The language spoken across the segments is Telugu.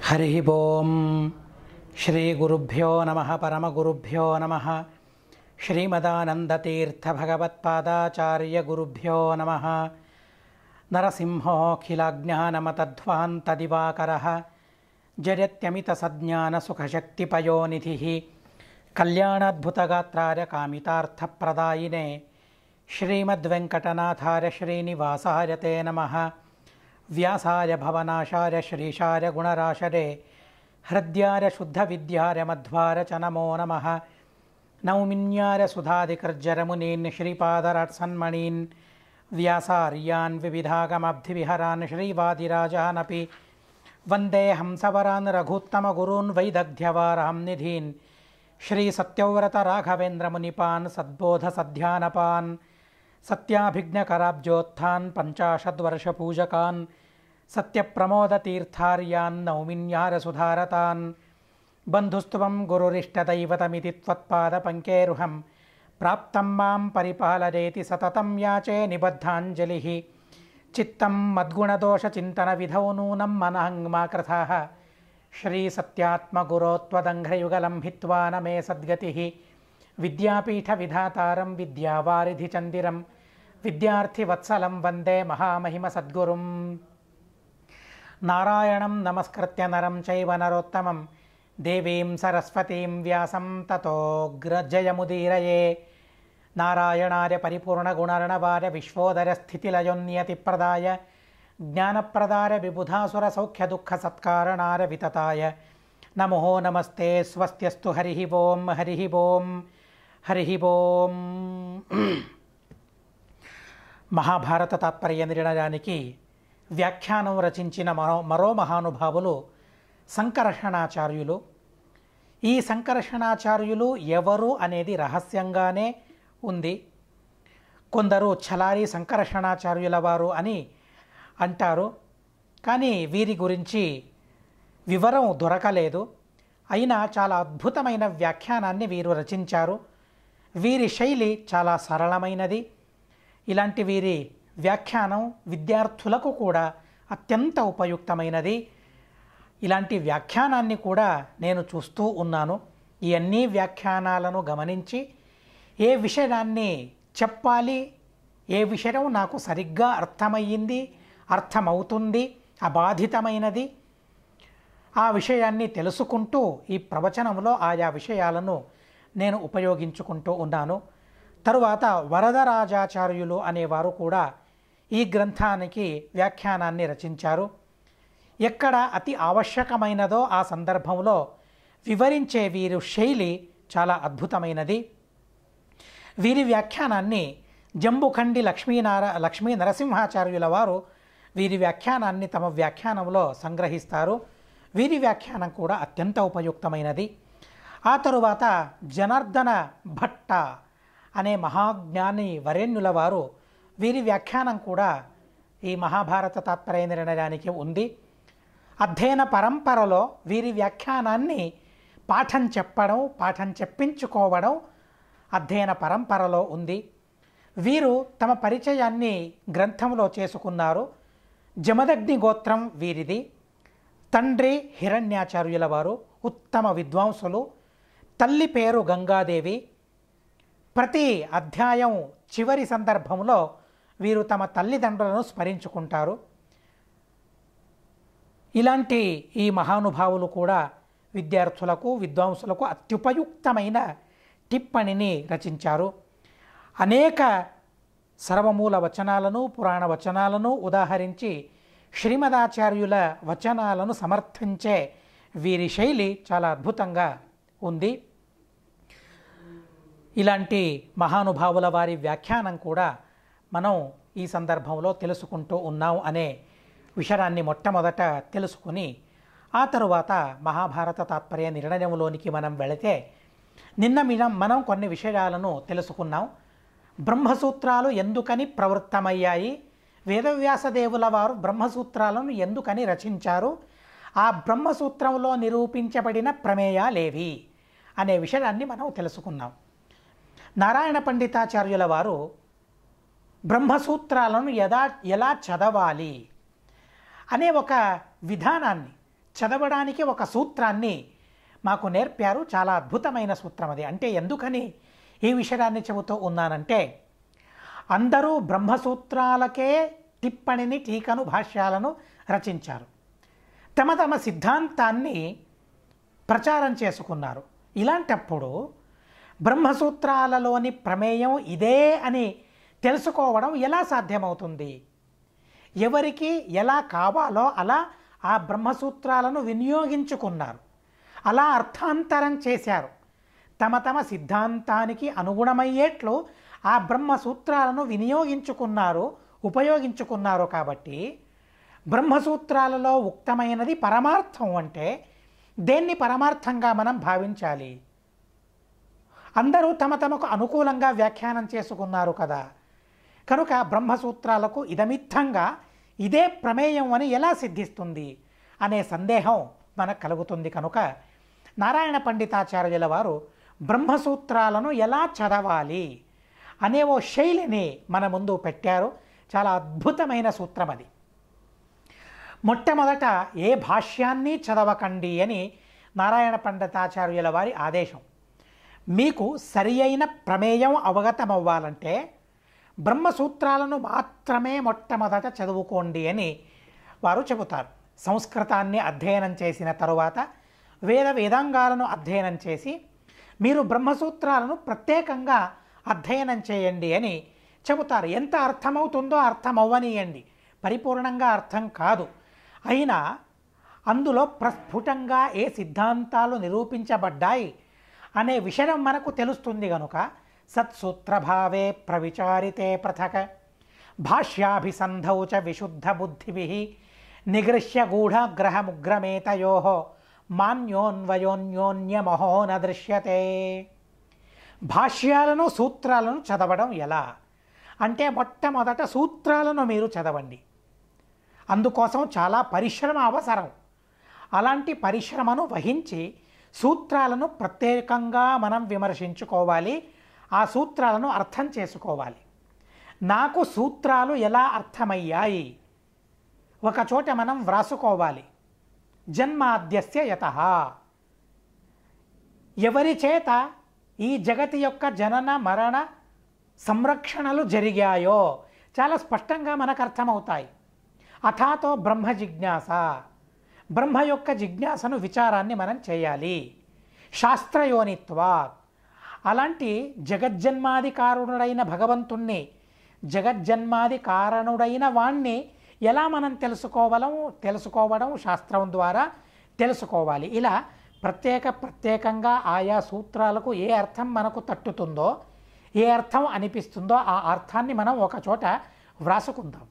హరి ఓం శ్రీ గురుభ్యో నమ పరమగురుభ్యో నమ శ్రీమదానందతీర్థభగవత్పాదాచార్య గురుభ్యో నమ నరసింహోऽఖిలజ్ఞానమతధ్వాन्तదివాకర జయత్యమితసజ్ఞానసుఖశక్తిపయోనిధి కళ్యాణాద్భుతగాత్రాయ కామితార్థప్రదాయినే శ్రీమద్వెంకటనాథాయ శ్రీనివాసాయ తే నమః వ్యాసాయ భవనాశాయ శ్రీశాయ గుణరాశరే హృద్యాయ శుద్ధవిద్యాయ మధ్వార చ నమో నమః నౌమిన్యాయ సుధాదికర్జరమునీన్ శ్రీపాదరత్సన్మణీన్ వ్యాసార్యాన్ వివిధాగమబ్ధివిహరాన్ శ్రీవాదిరాజానపి వందే హంసవరాన్ రఘుత్తమగురూన్ వైదగ్ధ్యవారాం నిధీన్ శ్రీసత్యవ్రత రాఘవేంద్రమునిపాన్ సద్బోధసధ్యానపాన్ సత్యాభిజ్ఞకరాబ్జోత్థాన్ పంచాశద్వర్షపూజకాన్ సత్యప్రమోదతీర్థార్యాన్ నౌమిన్యారసుధారతాన్ బంధుస్త్వం గురురిష్టదైవతమితి త్వత్పాదపంకేరుహం ప్రాప్తం మాం పరిపాలనేతి సతతం యాచే నిబద్ధాంజలి చిత్తం మద్గుణదోషచింతన విధౌ నూనం మనహంగ్మా కృథా శ్రీసత్యాత్మగురోత్వదంఘ్రయుగలం హిత్వా న మే సద్గతి విద్యాపీఠవిధాతారం విద్యావారిధిచందిరం విద్యార్థివత్సలం వందే మహామహిమ సద్గురుం నారాయణం నమస్కృత్య నరం చైవ నరోత్తమం దేవీం సరస్వతీం వ్యాసం తతోగ్రజయముదీరయే నారాయణాయ పరిపూర్ణగుణర్ణవాయ విశ్వోదరస్థితిలయోన్యతిప్రదాయ జ్ఞానప్రదాయ విబుధాసుర సౌఖ్య దుఃఖ సత్కారణాయ వితతాయ నమో నమస్తే స్వస్త్యస్తు హరి ఓం హరి ఓం హరి ఓం మహాభారత తాత్పర్య నిర్ణయానికి వ్యాఖ్యానం రచించిన మరో మరో మహానుభావులు సంకర్షణాచార్యులు ఈ సంకర్షణాచార్యులు ఎవరు అనేది రహస్యంగానే ఉంది కొందరు ఛలారి సంకర్షణాచార్యుల వారు అని అంటారు కానీ వీరి గురించి వివరం దొరకలేదు అయినా చాలా అద్భుతమైన వ్యాఖ్యానాన్ని వీరు రచించారు వీరి శైలి చాలా సరళమైనది ఇలాంటి వీరి వ్యాఖ్యానం విద్యార్థులకు కూడా అత్యంత ఉపయుక్తమైనది ఇలాంటి వ్యాఖ్యానాన్ని కూడా నేను చూస్తూ ఉన్నాను ఈ అన్ని వ్యాఖ్యానాలను గమనించి ఏ విషయాన్ని చెప్పాలి ఏ విషయం నాకు సరిగ్గా అర్థమయ్యింది అర్థమవుతుంది అబాధితమైనది ఆ విషయాన్ని తెలుసుకుంటూ ఈ ప్రవచనంలో ఆయా విషయాలను నేను ఉపయోగించుకుంటూ ఉన్నాను తరువాత వరదరాజాచార్యులు అనేవారు కూడా ఈ గ్రంథానికి వ్యాఖ్యానాన్ని రచించారు ఎక్కడ అతి ఆవశ్యకమైనదో ఆ సందర్భంలో వివరించే వీరు శైలి చాలా అద్భుతమైనది వీరి వ్యాఖ్యానాన్ని జంబుఖండి లక్ష్మీనార లక్ష్మీ నరసింహాచార్యుల వారు వీరి వ్యాఖ్యానాన్ని తమ వ్యాఖ్యానంలో సంగ్రహిస్తారు వీరి వ్యాఖ్యానం కూడా అత్యంత ఉపయుక్తమైనది ఆ తరువాత జనార్దన భట్ట అనే మహాజ్ఞాని వరేణ్యుల వారు వీరి వ్యాఖ్యానం కూడా ఈ మహాభారత తాత్పర్య నిర్ణయానికి ఉంది అధ్యయన పరంపరలో వీరి వ్యాఖ్యానాన్ని పాఠం చెప్పడం పాఠం చెప్పించుకోవడం అధ్యయన పరంపరలో ఉంది వీరు తమ పరిచయాన్ని గ్రంథంలో చేసుకున్నారు జమదగ్ని గోత్రం వీరిది తండ్రి హిరణ్యాచార్యుల వారు ఉత్తమ విద్వాంసులు తల్లి పేరు గంగాదేవి ప్రతి అధ్యాయం చివరి సందర్భంలో వీరు తమ తల్లిదండ్రులను స్మరించుకుంటారు ఇలాంటి ఈ మహానుభావులు కూడా విద్యార్థులకు విద్వాంసులకు అత్యుపయుక్తమైన టిప్పణిని రచించారు అనేక సర్వమూల వచనాలను పురాణ వచనాలను ఉదాహరించి శ్రీమదాచార్యుల వచనాలను సమర్థించే వీరి శైలి చాలా అద్భుతంగా ఉంది ఇలాంటి మహానుభావుల వారి వ్యాఖ్యానం కూడా మనం ఈ సందర్భంలో తెలుసుకుంటూ ఉన్నాం అనే విషయాన్ని మొట్టమొదట తెలుసుకుని ఆ తరువాత మహాభారత తాత్పర్య నిర్ణయంలోనికి మనం వెళితే నిన్న మనం మనం కొన్ని విషయాలను తెలుసుకున్నాం బ్రహ్మసూత్రాలు ఎందుకని ప్రవృత్తమయ్యాయి వేదవ్యాసదేవుల వారు బ్రహ్మసూత్రాలను ఎందుకని రచించారు ఆ బ్రహ్మసూత్రంలో నిరూపించబడిన ప్రమేయాలేవి అనే విషయాన్ని మనం తెలుసుకున్నాం నారాయణ పండితాచార్యుల వారు బ్రహ్మసూత్రాలను ఎలా ఎలా చదవాలి అనే ఒక విధానాన్ని చదవడానికి ఒక సూత్రాన్ని మాకు నేర్పారు చాలా అద్భుతమైన సూత్రం అది అంటే ఎందుకని ఈ విషయాన్ని చెబుతూ ఉన్నానంటే అందరూ బ్రహ్మసూత్రాలకే టిప్పణిని టీకను భాష్యాలను రచించారు తమ తమ సిద్ధాంతాన్ని ప్రచారం చేసుకున్నారు ఇలాంటప్పుడు బ్రహ్మసూత్రాలలోని ప్రమేయం ఇదే అని తెలుసుకోవడం ఎలా సాధ్యమవుతుంది ఎవరికి ఎలా కావాలో అలా ఆ బ్రహ్మసూత్రాలను వినియోగించుకున్నారు అలా అర్థాంతరం చేశారు తమ తమ సిద్ధాంతానికి అనుగుణమయ్యేట్లు ఆ బ్రహ్మసూత్రాలను వినియోగించుకున్నారు ఉపయోగించుకున్నారు కాబట్టి బ్రహ్మసూత్రాలలో ఉక్తమైనది పరమార్థం అంటే దేన్ని పరమార్థంగా మనం భావించాలి అందరూ తమ తమకు అనుకూలంగా వ్యాఖ్యానం చేసుకున్నారు కదా కనుక బ్రహ్మసూత్రాలకు ఇదమిత్తంగా ఇదే ప్రమేయం అని ఎలా సిద్ధిస్తుంది అనే సందేహం మనకు కలుగుతుంది కనుక నారాయణ పండితాచార్యుల వారు బ్రహ్మసూత్రాలను ఎలా చదవాలి అనే ఓ శైలిని మన ముందు పెట్టారు చాలా అద్భుతమైన సూత్రం అది మొట్టమొదట ఏ భాష్యాన్ని చదవకండి అని నారాయణ పండితాచార్యుల వారి ఆదేశం మీకు సరి అయిన ప్రమేయం అవగతమవ్వాలంటే బ్రహ్మసూత్రాలను మాత్రమే మొట్టమొదట చదువుకోండి అని వారు చెబుతారు సంస్కృతాన్ని అధ్యయనం చేసిన తరువాత వేద వేదాంగాలను అధ్యయనం చేసి మీరు బ్రహ్మసూత్రాలను ప్రత్యేకంగా అధ్యయనం చేయండి అని చెబుతారు ఎంత అర్థమవుతుందో అర్థమవ్వనీయండి పరిపూర్ణంగా అర్థం కాదు అయినా అందులో ప్రస్ఫుటంగా ఏ సిద్ధాంతాలు నిరూపించబడ్డాయి అనే విషయం మనకు తెలుస్తుంది గనుక సత్సూత్రభావే ప్రవిచారితే పృథక్ భాష్యాభిసంధౌ చ విశుద్ధ బుద్ధిభి నిగృహ్య గూఢగ్రహముగ్రమేతయో మాన్యోన్వయోన్యోన్యమహో న దృశ్యతే భాష్యాలను సూత్రాలను చదవడం ఎలా అంటే మొట్టమొదట సూత్రాలను మీరు చదవండి అందుకోసం చాలా పరిశ్రమ అవసరం అలాంటి పరిశ్రమను వహించి సూత్రాలను ప్రత్యేకంగా మనం విమర్శించుకోవాలి ఆ సూత్రాలను అర్థం చేసుకోవాలి నాకు సూత్రాలు ఎలా అర్థమయ్యాయి ఒక చోట మనం వ్రాసుకోవాలి జన్మాద్యస్య యత ఎవరి చేత ఈ జగతి యొక్క జనన మరణ సంరక్షణలు జరిగాయో చాలా స్పష్టంగా మనకు అర్థమవుతాయి అథాతో బ్రహ్మ జిజ్ఞాస బ్రహ్మ యొక్క జిజ్ఞాసను విచారాన్ని మనం చేయాలి శాస్త్రయోనిత్వా అలాంటి జగజ్జన్మాది కారణుడైన భగవంతుణ్ణి జగజ్జన్మాది కారణుడైన వాణ్ణి ఎలా మనం తెలుసుకోవడం తెలుసుకోవడం శాస్త్రం ద్వారా తెలుసుకోవాలి ఇలా ప్రత్యేక ప్రత్యేకంగా ఆయా సూత్రాలకు ఏ అర్థం మనకు తట్టుతుందో ఏ అర్థం అనిపిస్తుందో ఆ అర్థాన్ని మనం ఒక చోట వ్రాసుకుందాం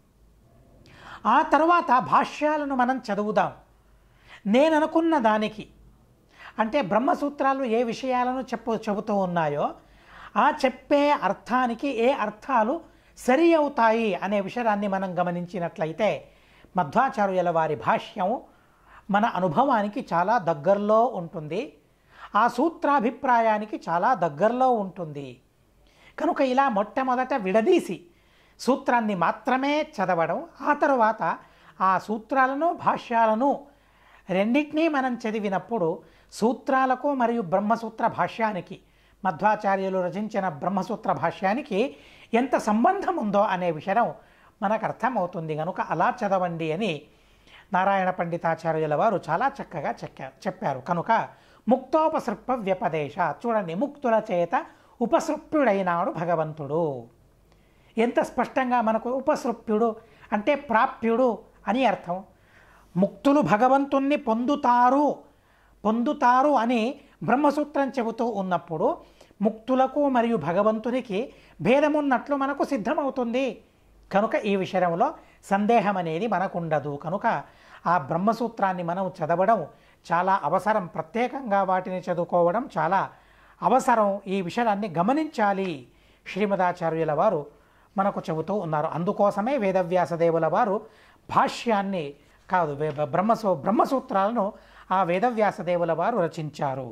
ఆ తర్వాత భాష్యాలను మనం చదువుదాం నేను అనుకున్న దానికి అంటే బ్రహ్మసూత్రాలు ఏ విషయాలను చెప్పు చెబుతూ ఉన్నాయో ఆ చెప్పే అర్థానికి ఏ అర్థాలు సరి అవుతాయి అనే విషయాన్ని మనం గమనించినట్లయితే మధ్వాచార్యుల వారి భాష్యం మన అనుభవానికి చాలా దగ్గరలో ఉంటుంది ఆ సూత్రాభిప్రాయానికి చాలా దగ్గరలో ఉంటుంది కనుక ఇలా మొట్టమొదట విడదీసి సూత్రాన్ని మాత్రమే చదవడం ఆ తరువాత ఆ సూత్రాలను భాష్యాలను రెండింటినీ మనం చదివినప్పుడు సూత్రాలకు మరియు బ్రహ్మసూత్ర భాష్యానికి మధ్వాచార్యులు రచించిన బ్రహ్మసూత్ర భాష్యానికి ఎంత సంబంధం ఉందో అనే విషయం మనకు అర్థమవుతుంది కనుక అలా చదవండి అని నారాయణ పండితాచార్యుల వారు చాలా చక్కగా చెక్కారు చెప్పారు కనుక ముక్తోపసృప్త వ్యపదేశ చూడండి ముక్తుల చేత ఉపసృప్యుడైనాడు భగవంతుడు ఎంత స్పష్టంగా మనకు ఉపసృప్యుడు అంటే ప్రాప్యుడు అని అర్థం ముక్తులు భగవంతుణ్ణి పొందుతారు పొందుతారు అని బ్రహ్మసూత్రం చెబుతూ ఉన్నప్పుడు ముక్తులకు మరియు భగవంతునికి భేదమున్నట్లు మనకు సిద్ధమవుతుంది కనుక ఈ విషయంలో సందేహం అనేది మనకు ఉండదు కనుక ఆ బ్రహ్మసూత్రాన్ని మనం చదవడం చాలా అవసరం ప్రత్యేకంగా వాటిని చదువుకోవడం చాలా అవసరం ఈ విషయాన్ని గమనించాలి శ్రీమదాచార్యుల వారు మనకు చెబుతూ ఉన్నారు అందుకోసమే వేదవ్యాసదేవుల వారు భాష్యాన్ని కాదు వే- బ్రహ్మసూ బ్రహ్మసూత్రాలను ఆ వేదవ్యాసదేవుల వారు రచించారు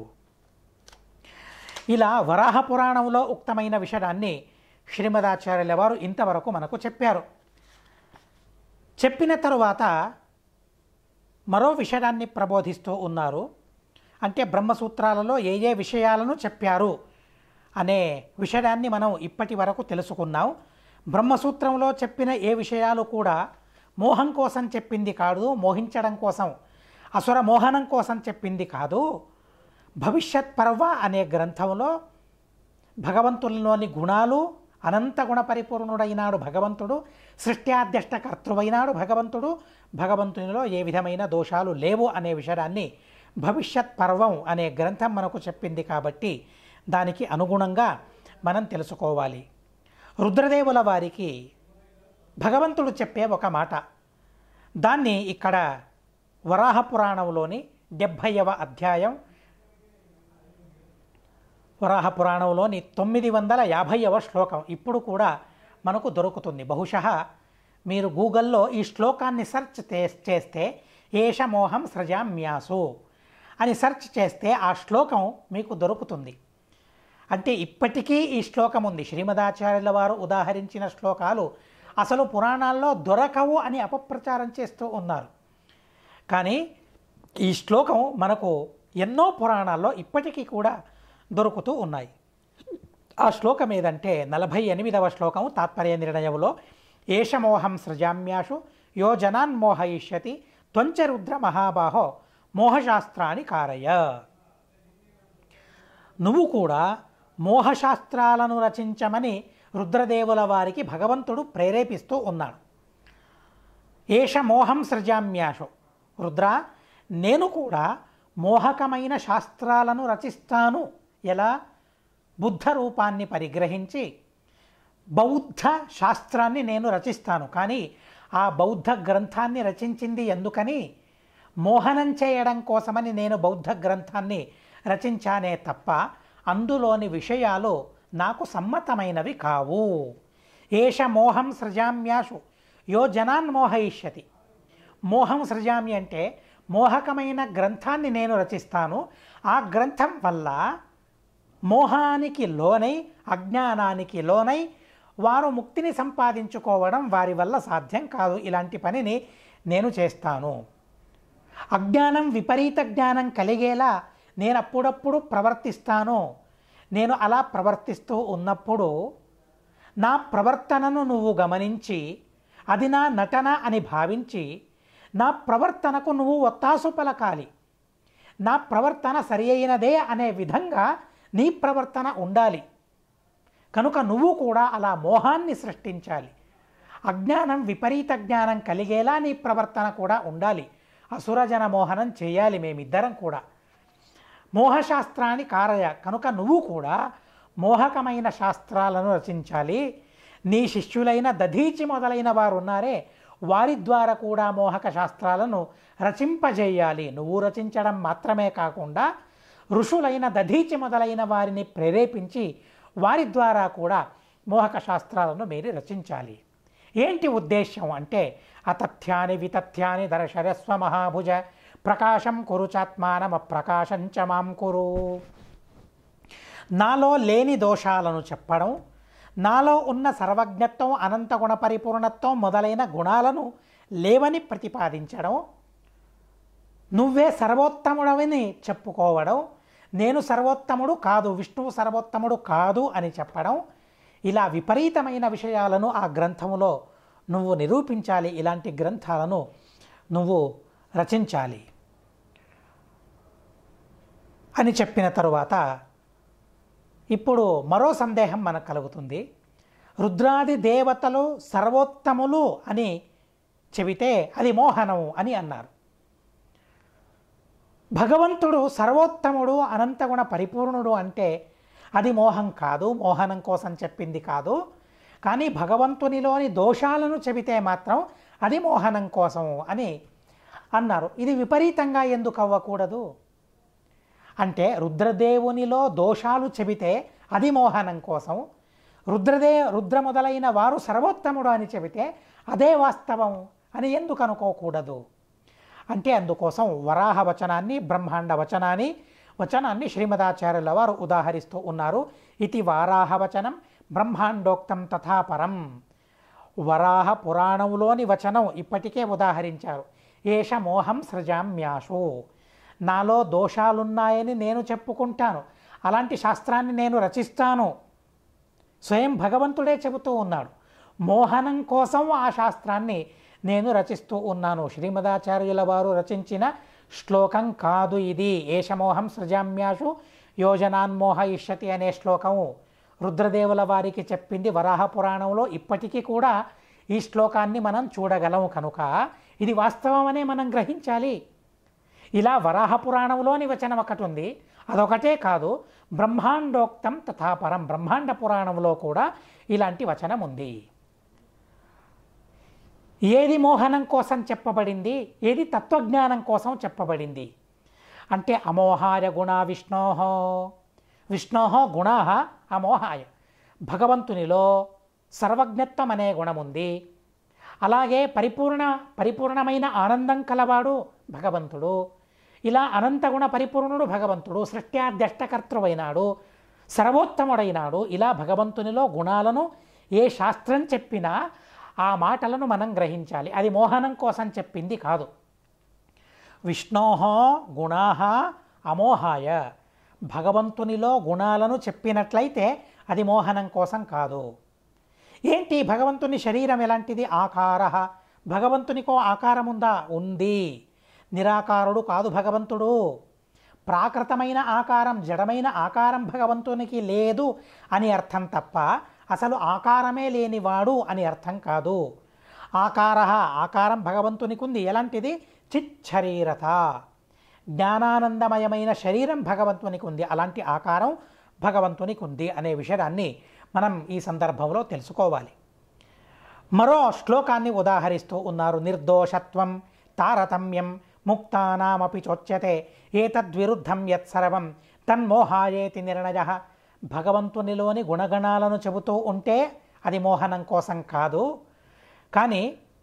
ఇలా వరాహ పురాణంలో ఉక్తమైన విషయాన్ని శ్రీమదాచార్యుల వారు ఇంతవరకు మనకు చెప్పారు చెప్పిన తరువాత మరో విషయాన్ని ప్రబోధిస్తూ ఉన్నారు అంటే బ్రహ్మసూత్రాలలో ఏ ఏ విషయాలను చెప్పారు అనే విషయాన్ని మనం ఇప్పటి వరకు తెలుసుకున్నాం బ్రహ్మసూత్రంలో చెప్పిన ఏ విషయాలు కూడా మోహం కోసం చెప్పింది కాదు మోహించడం కోసం అసుర మోహనం కోసం చెప్పింది కాదు భవిష్యత్ పర్వ అనే గ్రంథంలో భగవంతునిలోని గుణాలు అనంత గుణ పరిపూర్ణుడైనాడు భగవంతుడు సృష్ట్యాధ్యష్ట కర్తృవైనాడు భగవంతుడు భగవంతునిలో ఏ విధమైన దోషాలు లేవు అనే విషయాన్ని భవిష్యత్ పర్వం అనే గ్రంథం మనకు చెప్పింది కాబట్టి దానికి అనుగుణంగా మనం తెలుసుకోవాలి రుద్రదేవుల వారికి భగవంతుడు చెప్పే ఒక మాట దాన్ని ఇక్కడ వరాహ పురాణంలోని డెబ్భైవ అధ్యాయం వరాహ పురాణంలోని తొమ్మిది వందల యాభైవ శ్లోకం ఇప్పుడు కూడా మనకు దొరుకుతుంది బహుశः మీరు గూగుల్లో ఈ శ్లోకాన్ని సెర్చ్ తే- చేస్తే ఏష మోహం సృజామ్యాసు అని సెర్చ్ చేస్తే ఆ శ్లోకం మీకు దొరుకుతుంది అంటే ఇప్పటికీ ఈ శ్లోకం ఉంది శ్రీమదాచార్యుల వారు ఉదాహరించిన శ్లోకాలు అసలు పురాణాల్లో దొరకవు అని అపప్రచారం చేస్తూ ఉన్నారు కానీ ఈ శ్లోకం మనకు ఎన్నో పురాణాల్లో ఇప్పటికీ కూడా దొరుకుతూ ఉన్నాయి ఆ శ్లోకం ఏదంటే నలభై ఎనిమిదవ శ్లోకం తాత్పర్య నిర్ణయంలో ఏషమోహం సృజామ్యాషు యో జనాన్ మోహయిష్యతి త్వంచ రుద్ర మహాబాహో మోహశాస్త్రాన్ని కారయ నువ్వు కూడా మోహశాస్త్రాలను రచించమని రుద్రదేవుల వారికి భగవంతుడు ప్రేరేపిస్తూ ఉన్నాడు ఏష మోహం సృజామ్యాషు రుద్ర నేను కూడా మోహకమైన శాస్త్రాలను రచిస్తాను ఎలా బుద్ధ రూపాన్ని పరిగ్రహించి బౌద్ధ శాస్త్రాన్ని నేను రచిస్తాను కానీ ఆ బౌద్ధ గ్రంథాన్ని రచించింది ఎందుకని మోహనం చేయడం కోసమని నేను బౌద్ధ గ్రంథాన్ని రచించానే తప్ప అందులోని విషయాలు నాకు సమ్మతమైనవి కావు ఏష మోహం సృజామ్యాషు యో జనాన్ మోహయిష్యతి మోహం సృజామి అంటే మోహకమైన గ్రంథాన్ని నేను రచిస్తాను ఆ గ్రంథం వల్ల మోహానికి లోనై అజ్ఞానానికి లోనై వారు ముక్తిని సంపాదించుకోవడం వారి వల్ల సాధ్యం కాదు ఇలాంటి పనిని నేను చేస్తాను అజ్ఞానం విపరీత జ్ఞానం కలిగేలా నేను అప్పుడప్పుడు ప్రవర్తిస్తాను నేను అలా ప్రవర్తిస్తూ ఉన్నప్పుడు నా ప్రవర్తనను నువ్వు గమనించి అది నా నటన అని భావించి నా ప్రవర్తనకు నువ్వు ఒత్తాసు పలకాలి నా ప్రవర్తన సరి అయినదే అనే విధంగా నీ ప్రవర్తన ఉండాలి కనుక నువ్వు కూడా అలా మోహాన్ని సృష్టించాలి అజ్ఞానం విపరీత జ్ఞానం కలిగేలా నీ ప్రవర్తన కూడా ఉండాలి అసురజన మోహనం చేయాలి మేమిద్దరం కూడా మోహశాస్త్రాన్ని కారయ కనుక నువ్వు కూడా మోహకమైన శాస్త్రాలను రచించాలి నీ శిష్యులైన దధీచి మొదలైన వారు ఉన్నారే వారి ద్వారా కూడా మోహక శాస్త్రాలను రచింపజేయాలి నువ్వు రచించడం మాత్రమే కాకుండా ఋషులైన దధీచి మొదలైన వారిని ప్రేరేపించి వారి ద్వారా కూడా మోహక శాస్త్రాలను మీరు రచించాలి ఏంటి ఉద్దేశ్యం అంటే అతథ్యాని వితథ్యాని దర్శరస్వ మహాభుజ ప్రకాశం కురుచాత్మానమ ప్రకాశంచ మాం కురు నాలో లేని దోషాలను చెప్పడం నాలో ఉన్న సర్వజ్ఞత్వం అనంత గుణ పరిపూర్ణత్వం మొదలైన గుణాలను లేవని ప్రతిపాదించడం నువ్వే సర్వోత్తముడవని చెప్పుకోవడం నేను సర్వోత్తముడు కాదు విష్ణువు సర్వోత్తముడు కాదు అని చెప్పడం ఇలా విపరీతమైన విషయాలను ఆ గ్రంథములో నువ్వు నిరూపించాలి ఇలాంటి గ్రంథాలను నువ్వు రచించాలి అని చెప్పిన తరువాత ఇప్పుడు మరో సందేహం మనకు కలుగుతుంది రుద్రాది దేవతలు సర్వోత్తములు అని చెబితే అది మోహనం అని అన్నారు భగవంతుడు సర్వోత్తముడు అనంతగుణ పరిపూర్ణుడు అంటే అది మోహం కాదు మోహనం కోసం చెప్పింది కాదు కానీ భగవంతునిలోని దోషాలను చెబితే మాత్రం అది మోహనం కోసం అని అన్నారు ఇది విపరీతంగా ఎందుకు అవ్వకూడదు అంటే రుద్రదేవునిలో దోషాలు చెబితే అది మోహనం కోసం రుద్రదే రుద్ర మొదలైన వారు సర్వోత్తముడు అని చెబితే అదే వాస్తవం అని ఎందుకు అనుకోకూడదు అంటే అందుకోసం వరాహ వచనాన్ని బ్రహ్మాండ వచనాన్ని వచనాన్ని శ్రీమదాచార్యుల వారు ఉదాహరిస్తూ ఉన్నారు ఇది వారాహ వచనం బ్రహ్మాండోక్తం తథాపరం వరాహ పురాణంలోని వచనం ఇప్పటికే ఉదాహరించారు ఏష మోహం సృజామ్యాషు నాలో దోషాలున్నాయని నేను చెప్పుకుంటాను అలాంటి శాస్త్రాన్ని నేను రచిస్తాను స్వయం భగవంతుడే చెబుతూ ఉన్నాడు మోహనం కోసం ఆ శాస్త్రాన్ని నేను రచిస్తూ ఉన్నాను శ్రీమదాచార్యుల వారు రచించిన శ్లోకం కాదు ఇది ఏషమోహం సృజామ్యాషు యోజనాన్మోహ ఇష్యతి అనే శ్లోకము రుద్రదేవుల వారికి చెప్పింది వరాహ పురాణంలో ఇప్పటికీ కూడా ఈ శ్లోకాన్ని మనం చూడగలం కనుక ఇది వాస్తవమనే మనం గ్రహించాలి ఇలా వరాహ పురాణంలోని వచనం ఒకటి ఉంది అదొకటే కాదు బ్రహ్మాండోక్తం తథాపరం బ్రహ్మాండ పురాణంలో కూడా ఇలాంటి వచనం ఉంది ఏది మోహనం కోసం చెప్పబడింది ఏది తత్వజ్ఞానం కోసం చెప్పబడింది అంటే అమోహాయ గుణ విష్ణోహో విష్ణోహో గుణ అమోహాయ భగవంతునిలో సర్వజ్ఞత్వం అనే గుణం ఉంది అలాగే పరిపూర్ణ పరిపూర్ణమైన ఆనందం కలవాడు భగవంతుడు ఇలా అనంతగుణ పరిపూర్ణుడు భగవంతుడు సృష్ట్యాధ్యష్టకర్తృవైనాడు సర్వోత్తముడైనాడు ఇలా భగవంతునిలో గుణాలను ఏ శాస్త్రం చెప్పినా ఆ మాటలను మనం గ్రహించాలి అది మోహనం కోసం చెప్పింది కాదు విష్ణోహో గుణా అమోహాయ భగవంతునిలో గుణాలను చెప్పినట్లయితే అది మోహనం కోసం కాదు ఏంటి భగవంతుని శరీరం ఎలాంటిది ఆకార భగవంతునికో ఆకారం ఉందా ఉంది నిరాకారుడు కాదు భగవంతుడు ప్రాకృతమైన ఆకారం జడమైన ఆకారం భగవంతునికి లేదు అని అర్థం తప్ప అసలు ఆకారమే లేనివాడు అని అర్థం కాదు ఆకార ఆకారం భగవంతునికి ఉంది ఎలాంటిది చిచ్చరీరత జ్ఞానానందమయమైన శరీరం భగవంతునికి ఉంది అలాంటి ఆకారం భగవంతునికి ఉంది అనే విషయాన్ని మనం ఈ సందర్భంలో తెలుసుకోవాలి మరో శ్లోకాన్ని ఉదాహరిస్తూ ఉన్నారు నిర్దోషత్వం తారతమ్యం ముక్తానామపి చోచ్యతే ఏతద్విరుద్ధం యత్సర్వం తన్మోహాయేతి నిర్ణయ భగవంతునిలోని గుణగణాలను చెబుతూ ఉంటే అది మోహనం కోసం కాదు కానీ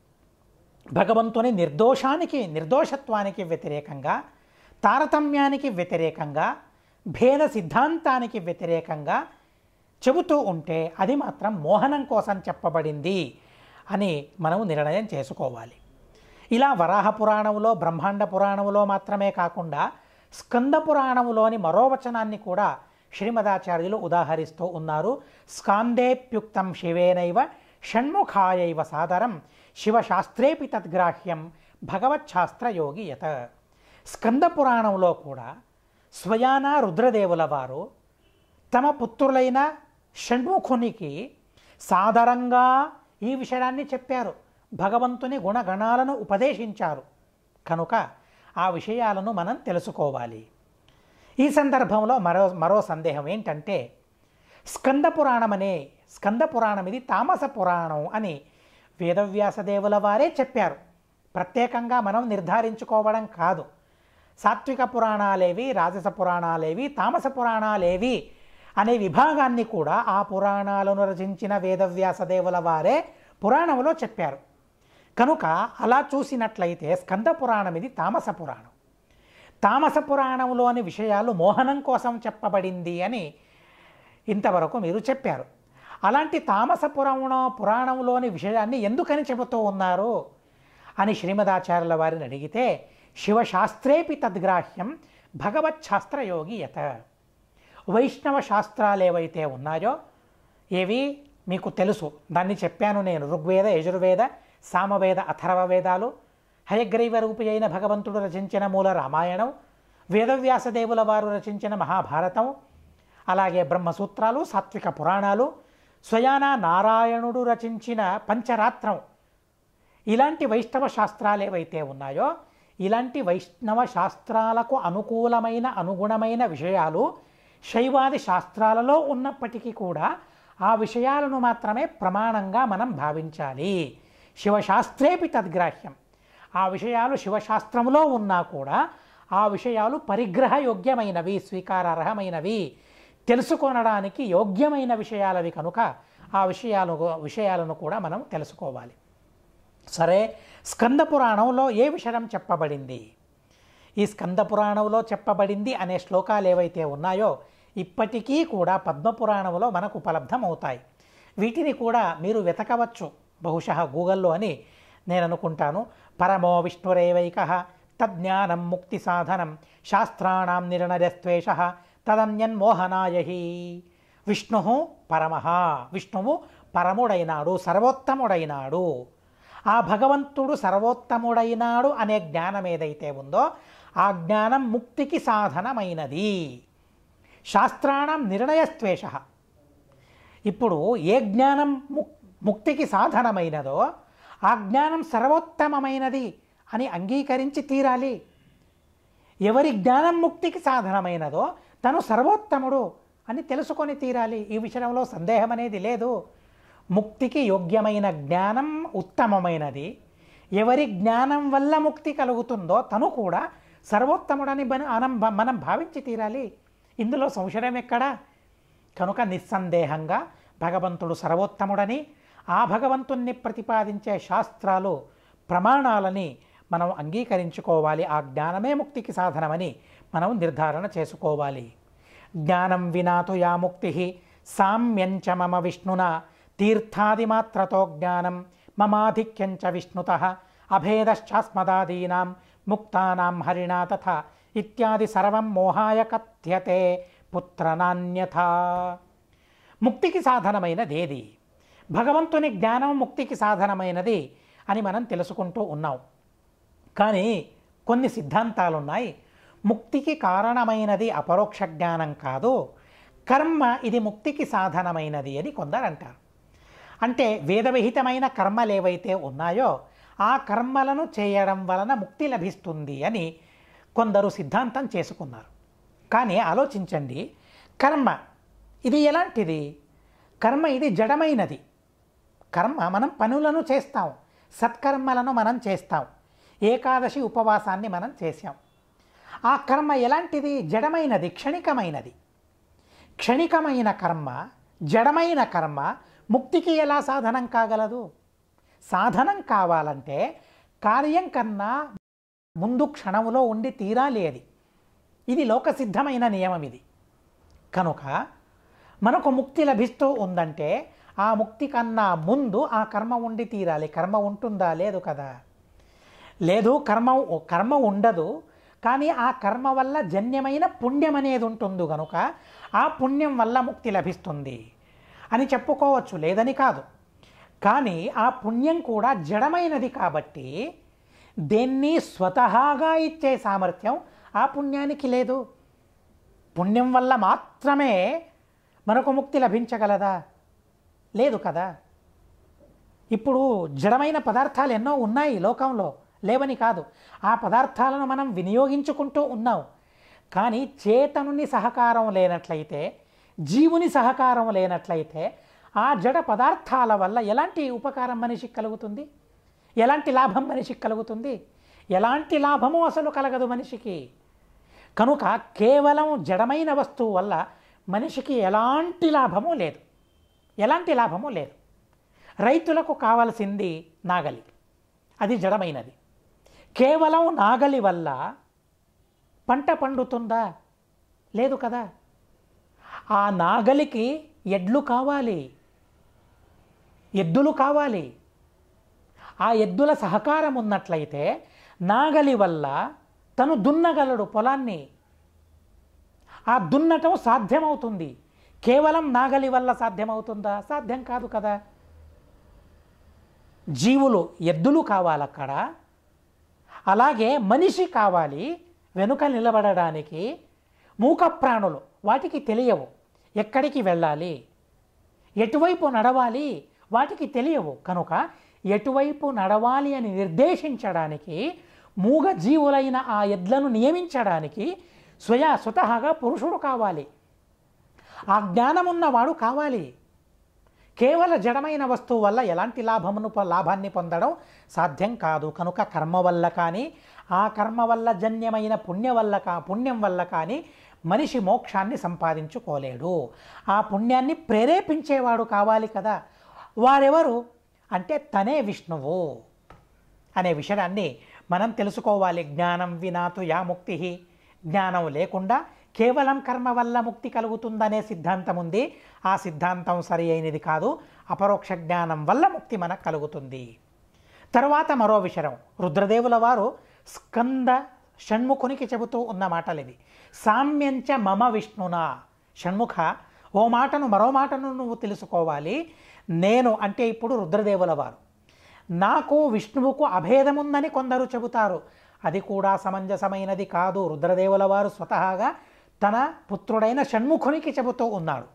భగవంతుని నిర్దోషానికి నిర్దోషత్వానికి వ్యతిరేకంగా తారతమ్యానికి వ్యతిరేకంగా భేద సిద్ధాంతానికి వ్యతిరేకంగా చెబుతూ ఉంటే అది మాత్రం మోహనం కోసం చెప్పబడింది అని మనం నిర్ణయం చేసుకోవాలి ఇలా వరాహ పురాణంలో బ్రహ్మాండ పురాణంలో మాత్రమే కాకుండా స్కంద పురాణంలోని మరో వచనాన్ని కూడా శ్రీమదాచార్యులు ఉదాహరిస్తూ ఉన్నారు స్కాందేప్యుక్తం శివేనైవ షణ్ముఖాయైవ సాదరం శివశాస్త్రేపి తద్గ్రాహ్యం భగవచ్ఛాస్త్రయోగి యత స్కంద పురాణంలో కూడా స్వయాన రుద్రదేవుల వారు తమ పుత్రులైన షణ్ముఖునికి సాదరంగా ఈ విషయాన్ని చెప్పారు భగవంతుని గుణగణాలను ఉపదేశించారు కనుక ఆ విషయాలను మనం తెలుసుకోవాలి ఈ సందర్భంలో మరో మరో సందేహం ఏంటంటే స్కంద పురాణం అనే స్కంద పురాణం ఇది తామస పురాణం అని వేదవ్యాసదేవుల వారే చెప్పారు ప్రత్యేకంగా మనం నిర్ధారించుకోవడం కాదు సాత్విక పురాణాలేవి రాజస పురాణాలేవి తామస పురాణాలేవి అనే విభాగాన్ని కూడా ఆ పురాణాలను రచించిన వేదవ్యాసదేవుల వారే పురాణంలో చెప్పారు కనుక అలా చూసినట్లయితే స్కంద పురాణం ఇది తామస పురాణం తామస పురాణంలోని విషయాలు మోహనం కోసం చెప్పబడింది అని ఇంతవరకు మీరు చెప్పారు అలాంటి తామస పురాణ పురాణంలోని విషయాన్ని ఎందుకని చెబుతూ ఉన్నారు అని శ్రీమదాచార్యుల వారిని అడిగితే శివశాస్త్రేపి తద్గ్రాహ్యం భగవచ్ఛాస్త్రయోగి యత వైష్ణవ శాస్త్రాలు ఏవైతే ఉన్నాయో ఏవి మీకు తెలుసు దాన్ని చెప్పాను నేను ఋగ్వేద యజుర్వేద సామవేద అథర్వ వేదాలు హయగ్రీవ రూపి అయిన భగవంతుడు రచించిన మూల రామాయణం వేదవ్యాసదేవుల వారు రచించిన మహాభారతం అలాగే బ్రహ్మసూత్రాలు సాత్విక పురాణాలు స్వయాన నారాయణుడు రచించిన పంచరాత్రం ఇలాంటి వైష్ణవ శాస్త్రాలు ఏవైతే ఉన్నాయో ఇలాంటి వైష్ణవ శాస్త్రాలకు అనుకూలమైన అనుగుణమైన విషయాలు శైవాది శాస్త్రాలలో ఉన్నప్పటికీ కూడా ఆ విషయాలను మాత్రమే ప్రమాణంగా మనం భావించాలి శివశాస్త్రేపి తద్గ్రాహ్యం ఆ విషయాలు శివశాస్త్రంలో ఉన్నా కూడా ఆ విషయాలు పరిగ్రహయోగ్యమైనవి స్వీకారార్హమైనవి తెలుసుకొనడానికి యోగ్యమైన విషయాలవి కనుక ఆ విషయాలు విషయాలను కూడా మనం తెలుసుకోవాలి సరే స్కంద పురాణంలో ఏ విషయం చెప్పబడింది ఈ స్కంద పురాణంలో చెప్పబడింది అనే శ్లోకాలు ఏవైతే ఉన్నాయో ఇప్పటికీ కూడా పద్మపురాణంలో మనకు ఉపలబ్ధం అవుతాయి వీటిని కూడా మీరు వెతకవచ్చు బహుశా గూగల్లో అని నేను అనుకుంటాను పరమో విష్ణురేవైక తజ్ఞానం ముక్తి సాధనం శాస్త్రాణం నిర్ణయస్త్వేష తదన్యన్మోహనాయ హి విష్ణు పరమ విష్ణువు పరముడైనాడు సర్వోత్తముడైనాడు ఆ భగవంతుడు సర్వోత్తముడైనాడు అనే జ్ఞానం ఏదైతే ఉందో ఆ జ్ఞానం ముక్తికి సాధనమైనది శాస్త్రాణం నిర్ణయస్త్వేష ఇప్పుడు ఏ జ్ఞానం ముక్ ముక్తికి సాధనమైనదో ఆ జ్ఞానం సర్వోత్తమమైనది అని అంగీకరించి తీరాలి ఎవరి జ్ఞానం ముక్తికి సాధనమైనదో తను సర్వోత్తముడు అని తెలుసుకొని తీరాలి ఈ విషయంలో సందేహం అనేది లేదు ముక్తికి యోగ్యమైన జ్ఞానం ఉత్తమమైనది ఎవరి జ్ఞానం వల్ల ముక్తి కలుగుతుందో తను కూడా సర్వోత్తముడని మన- మనం మనం భావించి తీరాలి ఇందులో సంశయం ఎక్కడా కనుక నిస్సందేహంగా భగవంతుడు సర్వోత్తముడని ఆ భగవంతుణ్ణి ప్రతిపాదించే శాస్త్రాలు ప్రమాణాలని మనం అంగీకరించుకోవాలి ఆ జ్ఞానమే ముక్తికి సాధనమని మనం నిర్ధారణ చేసుకోవాలి జ్ఞానం వినాతు యా ముక్తి సామ్యంచ మమ విష్ణున తీర్థాదిమాత్రతో జ్ఞానం మమాధిక్యంచ విష్ణుత అభేదశ్చాస్మదాదీనాం ముక్తానాం హరిణా తథా ఇత్యాది సర్వం మోహాయ కథ్యతే పుత్రనాన్యథా ముక్తికి సాధనమైనది ఏది భగవంతుని జ్ఞానం ముక్తికి సాధనమైనది అని మనం తెలుసుకుంటూ ఉన్నాం కానీ కొన్ని సిద్ధాంతాలు ఉన్నాయి ముక్తికి కారణమైనది అపరోక్ష జ్ఞానం కాదు కర్మ ఇది ముక్తికి సాధనమైనది అని కొందరు అంటారు అంటే వేదవిహితమైన కర్మలు ఏవైతే ఉన్నాయో ఆ కర్మలను చేయడం వలన ముక్తి లభిస్తుంది అని కొందరు సిద్ధాంతం చేసుకున్నారు కానీ ఆలోచించండి కర్మ ఇది ఎలాంటిది కర్మ ఇది జడమైనది కర్మ మనం పనులను చేస్తాం సత్కర్మలను మనం చేస్తాం ఏకాదశి ఉపవాసాన్ని మనం చేశాం ఆ కర్మ ఎలాంటిది జడమైనది క్షణికమైనది క్షణికమైన కర్మ జడమైన కర్మ ముక్తికి ఎలా సాధనం కాగలదు సాధనం కావాలంటే కార్యం కన్నా ముందు క్షణములో ఉండి తీరాలి అది ఇది లోకసిద్ధమైన నియమం ఇది కనుక మనకు ముక్తి లభిస్తూ ఉందంటే ఆ ముక్తి కన్నా ముందు ఆ కర్మ ఉండి తీరాలి కర్మ ఉంటుందా లేదు కదా లేదు కర్మ కర్మ ఉండదు కానీ ఆ కర్మ వల్ల జన్యమైన పుణ్యం అనేది ఉంటుంది కనుక ఆ పుణ్యం వల్ల ముక్తి లభిస్తుంది అని చెప్పుకోవచ్చు లేదని కాదు కానీ ఆ పుణ్యం కూడా జడమైనది కాబట్టి దేన్ని స్వతహాగా ఇచ్చే సామర్థ్యం ఆ పుణ్యానికి లేదు పుణ్యం వల్ల మాత్రమే మనకు ముక్తి లభించగలదా లేదు కదా ఇప్పుడు జడమైన పదార్థాలు ఎన్నో ఉన్నాయి లోకంలో లేవని కాదు ఆ పదార్థాలను మనం వినియోగించుకుంటూ ఉన్నాం కానీ చేతనుని సహకారం లేనట్లయితే జీవుని సహకారం లేనట్లయితే ఆ జడ పదార్థాల వల్ల ఎలాంటి ఉపకారం మనిషికి కలుగుతుంది ఎలాంటి లాభం మనిషికి కలుగుతుంది ఎలాంటి లాభము అసలు కలగదు మనిషికి కనుక కేవలం జడమైన వస్తువు వల్ల మనిషికి ఎలాంటి లాభము లేదు ఎలాంటి లాభము లేదు రైతులకు కావలసింది నాగలి అది జడమైనది కేవలం నాగలి వల్ల పంట పండుతుందా లేదు కదా ఆ నాగలికి ఎడ్లు కావాలి ఎద్దులు కావాలి ఆ ఎద్దుల సహకారం ఉన్నట్లయితే నాగలి వల్ల తను దున్నగలడు పొలాన్ని ఆ దున్నటం సాధ్యమవుతుంది కేవలం నాగలి వల్ల సాధ్యమవుతుందా సాధ్యం కాదు కదా జీవులు ఎద్దులు కావాలక్కడ అలాగే మనిషి కావాలి వెనుక నిలబడడానికి మూక ప్రాణులు వాటికి తెలియవు ఎక్కడికి వెళ్ళాలి ఎటువైపు నడవాలి వాటికి తెలియవు కనుక ఎటువైపు నడవాలి అని నిర్దేశించడానికి మూగ జీవులైన ఆ ఎడ్లను నియమించడానికి స్వయ స్వతహాగా పురుషుడు కావాలి ఆ జ్ఞానమున్నవాడు కావాలి కేవల జడమైన వస్తువు వల్ల ఎలాంటి లాభమును పొ- లాభాన్ని పొందడం సాధ్యం కాదు కనుక కర్మ వల్ల కానీ ఆ కర్మ వల్ల జన్యమైన పుణ్య వల్ల కా పుణ్యం వల్ల కానీ మనిషి మోక్షాన్ని సంపాదించుకోలేడు ఆ పుణ్యాన్ని ప్రేరేపించేవాడు కావాలి కదా వారెవరు అంటే తనే విష్ణువు అనే విషయాన్ని మనం తెలుసుకోవాలి జ్ఞానం వినాతు యా ముక్తి జ్ఞానం లేకుండా కేవలం కర్మ వల్ల ముక్తి కలుగుతుందనే సిద్ధాంతం ఉంది ఆ సిద్ధాంతం సరి అయినది కాదు అపరోక్ష జ్ఞానం వల్ల ముక్తి మనకు కలుగుతుంది తర్వాత మరో విషయం రుద్రదేవుల వారు స్కంద షణ్ముఖునికి చెబుతూ ఉన్న మాటలు ఇవి సామ్యంచ మమ విష్ణునా షణ్ముఖ ఓ మాటను మరో మాటను నువ్వు తెలుసుకోవాలి నేను అంటే ఇప్పుడు రుద్రదేవుల వారు నాకు విష్ణువుకు అభేదముందని కొందరు చెబుతారు అది కూడా సమంజసమైనది కాదు రుద్రదేవుల వారు స్వతహాగా తన పుత్రుడైన షణ్ముఖునికి చెబుతూ ఉన్నాడు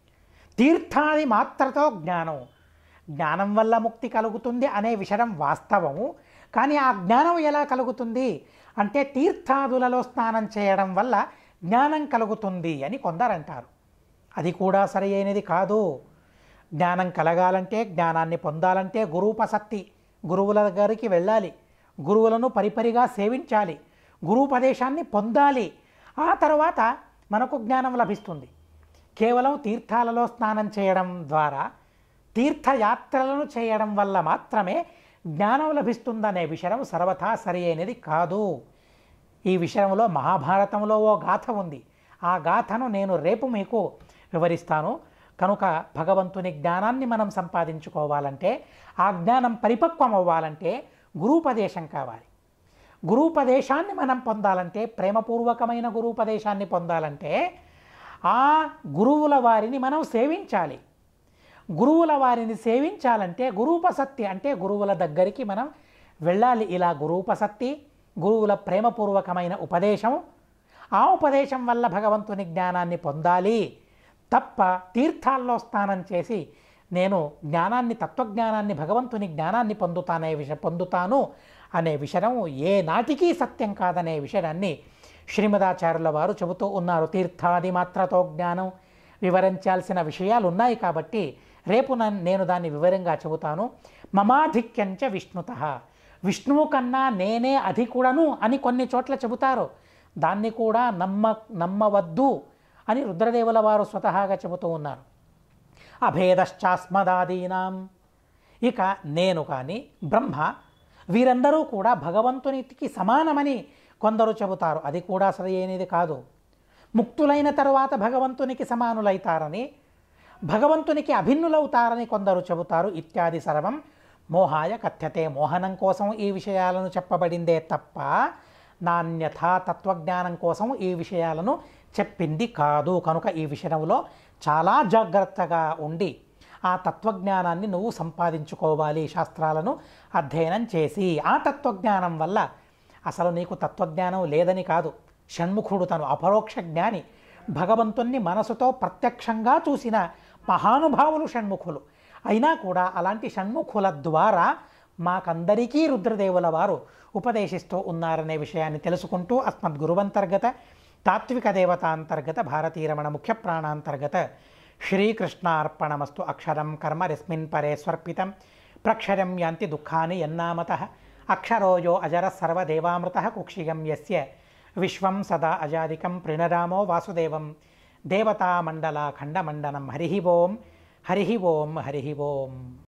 తీర్థాది మాత్రతో జ్ఞానం జ్ఞానం వల్ల ముక్తి కలుగుతుంది అనే విషయం వాస్తవము కానీ ఆ జ్ఞానం ఎలా కలుగుతుంది అంటే తీర్థాదులలో స్నానం చేయడం వల్ల జ్ఞానం కలుగుతుంది అని కొందరు అంటారు అది కూడా సరి అయినది కాదు జ్ఞానం కలగాలంటే జ్ఞానాన్ని పొందాలంటే గురూపసక్తి గురువుల దగ్గరికి వెళ్ళాలి గురువులను పరిపరిగా సేవించాలి గురూపదేశాన్ని పొందాలి ఆ తర్వాత మనకు జ్ఞానం లభిస్తుంది కేవలం తీర్థాలలో స్నానం చేయడం ద్వారా తీర్థయాత్రలను చేయడం వల్ల మాత్రమే జ్ఞానం లభిస్తుందనే విషయం సర్వథా సరి అయినది కాదు ఈ విషయంలో మహాభారతంలో ఓ గాథ ఉంది ఆ గాథను నేను రేపు మీకు వివరిస్తాను కనుక భగవంతుని జ్ఞానాన్ని మనం సంపాదించుకోవాలంటే ఆ జ్ఞానం పరిపక్వం అవ్వాలంటే గురూపదేశం కావాలి గురూపదేశాన్ని మనం పొందాలంటే ప్రేమపూర్వకమైన గురూపదేశాన్ని పొందాలంటే ఆ గురువుల వారిని మనం సేవించాలి గురువుల వారిని సేవించాలంటే గురూపసక్తి అంటే గురువుల దగ్గరికి మనం వెళ్ళాలి ఇలా గురూపసక్తి గురువుల ప్రేమపూర్వకమైన ఉపదేశం ఆ ఉపదేశం వల్ల భగవంతుని జ్ఞానాన్ని పొందాలి తప్ప తీర్థాల్లో స్నానం చేసి నేను జ్ఞానాన్ని తత్వజ్ఞానాన్ని భగవంతుని జ్ఞానాన్ని పొందుతానే విష పొందుతాను అనే విషయం ఏ నాటికి సత్యం కాదనే విషయాన్ని శ్రీమదాచార్యుల వారు చెబుతూ ఉన్నారు తీర్థాది మాత్రతో జ్ఞానం వివరించాల్సిన విషయాలు ఉన్నాయి కాబట్టి రేపు నన్- నేను దాన్ని వివరంగా చెబుతాను మమాధిక్యంచ విష్ణుత విష్ణువు కన్నా నేనే అధికుడను అని కొన్ని చోట్ల చెబుతారు దాన్ని కూడా నమ్మ నమ్మవద్దు అని రుద్రదేవుల వారు స్వతహాగా చెబుతూ ఉన్నారు అభేదశ్చాస్మదాదీనాం ఇక నేను కానీ బ్రహ్మ వీరందరూ కూడా భగవంతునికి సమానమని కొందరు చెబుతారు అది కూడా సరి అయినది కాదు ముక్తులైన తరువాత భగవంతునికి సమానులైతారని భగవంతునికి అభిన్నులవుతారని కొందరు చెబుతారు ఇత్యాది సర్వం మోహాయ కథ్యతే మోహనం కోసం ఈ విషయాలను చెప్పబడిందే తప్ప నాణ్యథా తత్వజ్ఞానం కోసం ఈ విషయాలను చెప్పింది కాదు కనుక ఈ విషయంలో చాలా జాగ్రత్తగా ఉండి ఆ తత్వజ్ఞానాన్ని నువ్వు సంపాదించుకోవాలి శాస్త్రాలను అధ్యయనం చేసి ఆ తత్వజ్ఞానం వల్ల అసలు నీకు తత్వజ్ఞానం లేదని కాదు షణ్ముఖుడు తను అపరోక్ష జ్ఞాని భగవంతుణ్ణి మనసుతో ప్రత్యక్షంగా చూసిన మహానుభావులు షణ్ముఖులు అయినా కూడా అలాంటి షణ్ముఖుల ద్వారా మాకందరికీ రుద్రదేవుల వారు ఉపదేశిస్తూ ఉన్నారనే విషయాన్ని తెలుసుకుంటూ అస్మద్ గురువంతర్గత తాత్విక దేవతాంతర్గత భారతీరమణ ముఖ్య ప్రాణాంతర్గత శ్రీకృష్ణార్పణమస్తు అక్షరం కర్మ రస్మిన్ పరే స్వర్పితం ప్రక్షరం యాంతి దుఃఖాని యన్నామత అక్షరోయో అజర సర్వదేవామృత కుక్షిగం యస్య విశ్వం సదా అజాదికం ప్రణరామో వాసుదేవం దేవతామండల ఖండమండనం హరి ఓం హరి ఓం హరి ఓం